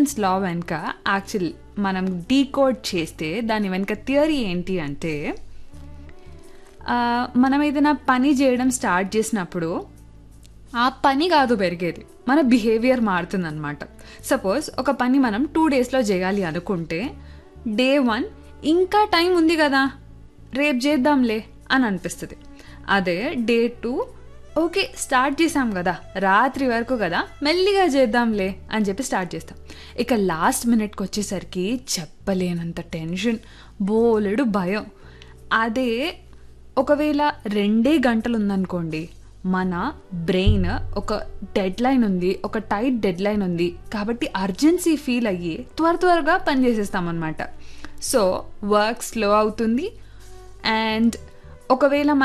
Newton's law వెనుక actual మనం decode చేస్తే దాని వెనుక థియరీ ఏంటి అంటే ఆ, మనం ఏదైనా పని చేయడం స్టార్ట్ చేసినప్పుడు ఆ పని కాదు పెరిగేది మన బిహేవియర్ మారుతుందన్నమాట సపోజ్ ఒక పని మనం టూ డేస్లో చేయాలి అనుకుంటే డే వన్ ఇంకా టైం ఉంది కదా రేపు చేద్దాంలే అని అనిపిస్తుంది అదే డే టూ ఓకే స్టార్ట్ చేసాం కదా రాత్రి వరకు కదా మెల్లిగా చేద్దాంలే అని చెప్పి స్టార్ట్ చేస్తాం ఇక లాస్ట్ మినిట్కి వచ్చేసరికి చెప్పలేనంత టెన్షన్ బోలెడు భయం అదే ఒకవేళ రెండే గంటలు ఉందనుకోండి మన బ్రెయిన్ ఒక డెడ్ లైన్ ఉంది ఒక టైట్ డెడ్ లైన్ ఉంది కాబట్టి అర్జెన్సీ ఫీల్ అయ్యి త్వర త్వరగా పని చేసేస్తామన్నమాట సో వర్క్ స్లో అవుతుంది అండ్ ఒకవేళ